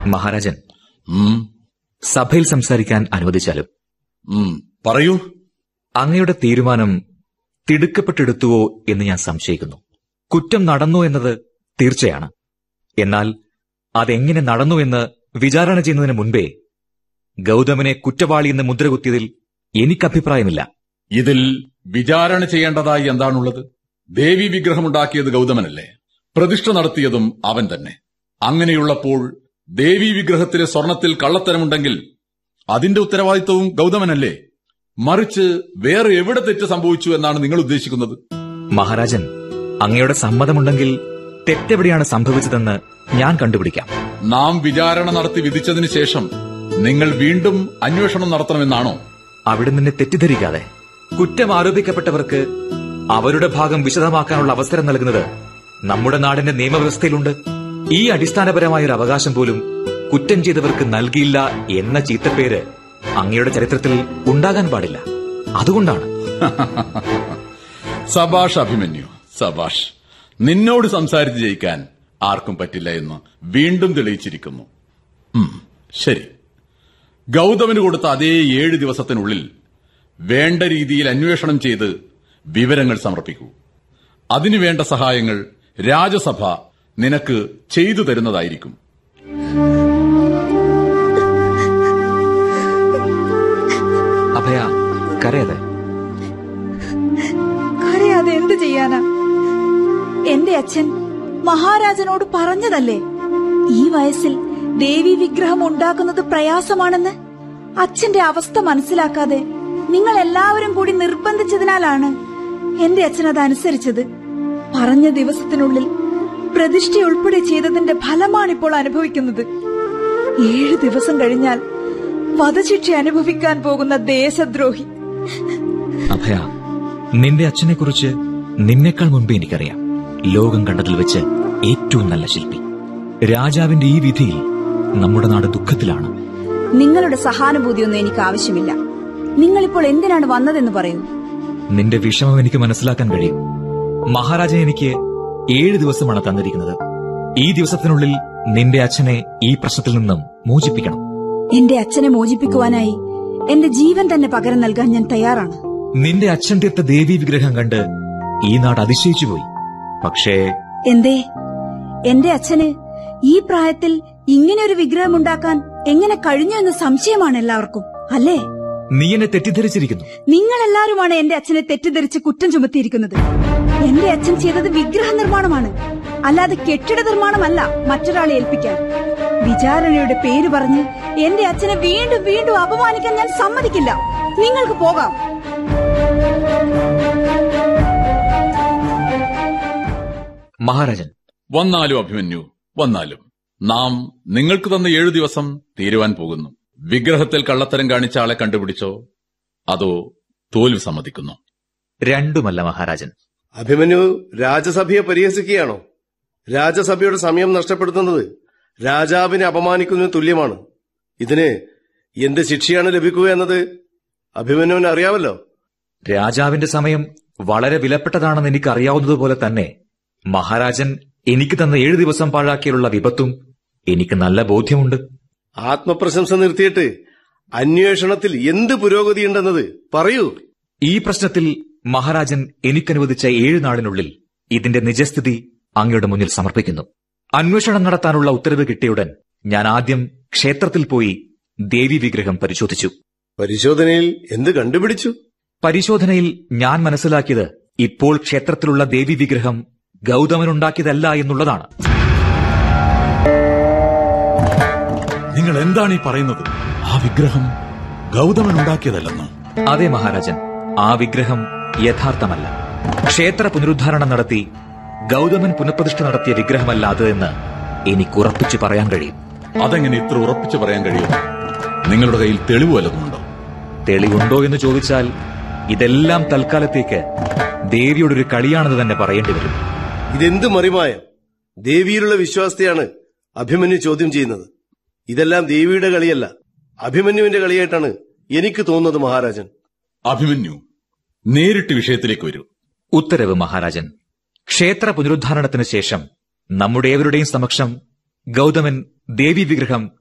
മഹാരാജൻ ഉം, സഭയിൽ സംസാരിക്കാൻ അനുവദിച്ചാലും ഉം, പറയൂ അങ്ങയുടെ തീരുമാനം തിടുക്കപ്പെട്ടെടുത്തുവോ എന്ന് ഞാൻ സംശയിക്കുന്നു കുറ്റം നടന്നു എന്നത് തീർച്ചയാണ് എന്നാൽ അതെങ്ങനെ നടന്നു എന്ന് വിചാരണ ചെയ്യുന്നതിന് മുൻപേ ഗൗതമനെ കുറ്റവാളി എന്ന് മുദ്രകുത്തിയതിൽ എനിക്ക് അഭിപ്രായമില്ല ഇതിൽ വിചാരണ ചെയ്യേണ്ടതായി എന്താണുള്ളത് ദേവി വിഗ്രഹമുണ്ടാക്കിയത് ഗൗതമനല്ലേ പ്രതിഷ്ഠ നടത്തിയതും അവൻ തന്നെ അങ്ങനെയുള്ളപ്പോൾ ദേവി വിഗ്രഹത്തിലെ സ്വർണത്തിൽ കള്ളത്തരമുണ്ടെങ്കിൽ അതിന്റെ ഉത്തരവാദിത്വവും ഗൗതമനല്ലേ മറിച്ച് വേറെ എവിടെ തെറ്റ് സംഭവിച്ചു എന്നാണ് നിങ്ങൾ ഉദ്ദേശിക്കുന്നത് മഹാരാജൻ അങ്ങയുടെ സമ്മതമുണ്ടെങ്കിൽ തെറ്റെവിടെയാണ് സംഭവിച്ചതെന്ന് ഞാൻ കണ്ടുപിടിക്കാം നാം വിചാരണ നടത്തി വിധിച്ചതിന് ശേഷം നിങ്ങൾ വീണ്ടും അന്വേഷണം നടത്തണമെന്നാണോ അവിടെ നിന്നെ തെറ്റിദ്ധരിക്കാതെ കുറ്റം ആരോപിക്കപ്പെട്ടവർക്ക് അവരുടെ ഭാഗം വിശദമാക്കാനുള്ള അവസരം നൽകുന്നത് നമ്മുടെ നാടിന്റെ നിയമവ്യവസ്ഥയിലുണ്ട് ഈ അടിസ്ഥാനപരമായ ഒരു അവകാശം പോലും കുറ്റം ചെയ്തവർക്ക് നൽകിയില്ല എന്ന ചീത്തപ്പേര് അങ്ങയുടെ ചരിത്രത്തിൽ ഉണ്ടാകാൻ പാടില്ല അതുകൊണ്ടാണ് സബാഷ് അഭിമന്യു സബാഷ് നിന്നോട് സംസാരിച്ച് ജയിക്കാൻ ആർക്കും പറ്റില്ല എന്ന് വീണ്ടും തെളിയിച്ചിരിക്കുന്നു ഉം, ശരി ഗൗതമന് കൊടുത്ത അതേ ഏഴ് ദിവസത്തിനുള്ളിൽ വേണ്ട രീതിയിൽ അന്വേഷണം ചെയ്ത് വിവരങ്ങൾ സമർപ്പിക്കൂ അതിനുവേണ്ട സഹായങ്ങൾ രാജസഭ നിനക്ക് ചെയ്തു തരുന്നതായിരിക്കും അഭയ കരയാതെ കരയാതെ എന്ത് ചെയ്യാനാ എന്റെ അച്ഛൻ മഹാരാജനോട് പറഞ്ഞതല്ലേ ഈ വയസ്സിൽ ദേവി വിഗ്രഹം ഉണ്ടാക്കുന്നത് പ്രയാസമാണെന്ന് അച്ഛന്റെ അവസ്ഥ മനസ്സിലാക്കാതെ നിങ്ങൾ എല്ലാവരും കൂടി നിർബന്ധിച്ചതിനാലാണ് എന്റെ അച്ഛൻ അത് അനുസരിച്ചത് പറഞ്ഞ ദിവസത്തിനുള്ളിൽ പ്രതിഷ്ഠ ഉൾപ്പെടെ ചെയ്തതിന്റെ ഫലമാണിപ്പോൾ അനുഭവിക്കുന്നത് ഏഴ് ദിവസം കഴിഞ്ഞാൽ വധശിക്ഷ അനുഭവിക്കാൻ പോകുന്ന ദേശദ്രോഹി അഭയ നിന്റെ അച്ഛനെ കുറിച്ച് നിന്നേക്കാൾ മുൻപേ എനിക്കറിയാം ലോകം കണ്ടതിൽ വെച്ച് ഏറ്റവും നല്ല ശില്പി രാജാവിന്റെ ഈ വിധിയിൽ നമ്മുടെ നാട് ദുഃഖത്തിലാണ് നിങ്ങളുടെ സഹാനുഭൂതിയൊന്നും എനിക്ക് ആവശ്യമില്ല നിങ്ങളിപ്പോൾ എന്തിനാണ് വന്നതെന്ന് പറയൂ നിന്റെ വിഷമം എനിക്ക് മനസ്സിലാക്കാൻ കഴിയും മഹാരാജൻ എനിക്ക് ഏഴ് ദിവസമാണ് തന്നിരിക്കുന്നത് ഈ ദിവസത്തിനുള്ളിൽ നിന്റെ അച്ഛനെ ഈ പ്രശ്നത്തിൽ നിന്നും മോചിപ്പിക്കണം എന്റെ അച്ഛനെ മോചിപ്പിക്കുവാനായി എന്റെ ജീവൻ തന്നെ പകരം നൽകാൻ ഞാൻ തയ്യാറാണ് നിന്റെ അച്ഛൻ തീർത്ത ദേവീ വിഗ്രഹം കണ്ട് ഈ നാട് അതിശയിച്ചുപോയി പക്ഷേ എന്തേ എന്റെ അച്ഛന് ഈ പ്രായത്തിൽ ഇങ്ങനെ ഒരു വിഗ്രഹം ഉണ്ടാക്കാൻ എങ്ങനെ കഴിഞ്ഞു എന്ന് സംശയമാണ് എല്ലാവർക്കും അല്ലേ നീ എന്നെ തെറ്റിദ്ധരിച്ചിരിക്കുന്നു നിങ്ങൾ എല്ലാവരുമാണ് എന്റെ അച്ഛനെ തെറ്റിദ്ധരിച്ച് കുറ്റം ചുമത്തിയിരിക്കുന്നത് എന്റെ അച്ഛൻ ചെയ്തത് വിഗ്രഹ നിർമ്മാണമാണ് അല്ലാതെ കെട്ടിട നിർമ്മാണമല്ല മറ്റൊരാളെ ഏൽപ്പിക്കാൻ വിചാരണയുടെ പേര് പറഞ്ഞ് എന്റെ അച്ഛനെ വീണ്ടും വീണ്ടും അപമാനിക്കാൻ ഞാൻ സമ്മതിക്കില്ല നിങ്ങൾക്ക് പോകാം മഹാരാജൻ വന്നാലും അഭിമന്യു വന്നാലും നാം നിങ്ങൾക്ക് തന്ന ഏഴു ദിവസം തീരുവാൻ പോകുന്നു വിഗ്രഹത്തിൽ കള്ളത്തരം കാണിച്ച ആളെ കണ്ടുപിടിച്ചോ അതോ തോൽവി സമ്മതിക്കുന്നു രണ്ടുമല്ല മഹാരാജൻ അഭിമന്യു രാജസഭയെ പരിഹസിക്കുകയാണോ രാജസഭയുടെ സമയം നഷ്ടപ്പെടുത്തുന്നത് രാജാവിനെ അപമാനിക്കുന്നതിന് തുല്യമാണ് ഇതിന് എന്ത് ശിക്ഷയാണ് ലഭിക്കുക എന്നത് അഭിമന്യുവിന് അറിയാമല്ലോ രാജാവിന്റെ സമയം വളരെ വിലപ്പെട്ടതാണെന്ന് എനിക്ക് അറിയാവുന്നതുപോലെ തന്നെ മഹാരാജൻ എനിക്ക് തന്ന ഏഴു ദിവസം പാഴാക്കിയുള്ള വിപത്തും എനിക്ക് നല്ല ബോധ്യമുണ്ട് ആത്മപ്രശംസ നിർത്തിയിട്ട് അന്വേഷണത്തിൽ എന്ത് പുരോഗതിയുണ്ടെന്നത് പറയൂ ഈ പ്രശ്നത്തിൽ മഹാരാജൻ എനിക്കനുവദിച്ച ഏഴ് നാളിനുള്ളിൽ ഇതിന്റെ നിജസ്ഥിതി അങ്ങയുടെ മുന്നിൽ സമർപ്പിക്കുന്നു അന്വേഷണം നടത്താനുള്ള ഉത്തരവ് കിട്ടിയുടൻ ഞാൻ ആദ്യം ക്ഷേത്രത്തിൽ പോയി ദേവി വിഗ്രഹം പരിശോധിച്ചു പരിശോധനയിൽ എന്ത് കണ്ടുപിടിച്ചു പരിശോധനയിൽ ഞാൻ മനസ്സിലാക്കിയത് ഇപ്പോൾ ക്ഷേത്രത്തിലുള്ള ദേവി വിഗ്രഹം ഗൗതമനുണ്ടാക്കിയതല്ല എന്നുള്ളതാണ് നിങ്ങൾ എന്താണ് ഈ പറയുന്നത് ആ വിഗ്രഹം ഗൗതമൻ ഉണ്ടാക്കിയതല്ലെന്ന് അതെ മഹാരാജൻ ആ വിഗ്രഹം യഥാർത്ഥമല്ല ക്ഷേത്ര പുനരുദ്ധാരണം നടത്തി ഗൗതമൻ പുനഃപ്രതിഷ്ഠ നടത്തിയ വിഗ്രഹമല്ല അത് എന്ന് എനിക്ക് ഉറപ്പിച്ചു പറയാൻ കഴിയും അതെങ്ങനെ ഇത്ര ഉറപ്പിച്ചു പറയാൻ കഴിയും നിങ്ങളുടെ കയ്യിൽ തെളിവ് വല്ലതുമുണ്ടോ തെളിവുണ്ടോ എന്ന് ചോദിച്ചാൽ ഇതെല്ലാം തൽക്കാലത്തേക്ക് ദേവിയുടെ ഒരു കളിയാണെന്ന് തന്നെ പറയേണ്ടി വരും ഇതെന്ത് മറിമായം ദേവിയിലുള്ള വിശ്വാസത്തെയാണ് അഭിമന്യു ചോദ്യം ചെയ്യുന്നത് ഇതെല്ലാം ദേവിയുടെ കളിയല്ല അഭിമന്യുവിന്റെ കളിയായിട്ടാണ് എനിക്ക് തോന്നുന്നത് മഹാരാജൻ അഭിമന്യു നേരിട്ട് വിഷയത്തിലേക്ക് വരൂ ഉത്തരവ് മഹാരാജൻ ക്ഷേത്ര പുനരുദ്ധാരണത്തിന് ശേഷം നമ്മുടെ ഏവരുടെയും സമക്ഷം ഗൗതമൻ ദേവി വിഗ്രഹം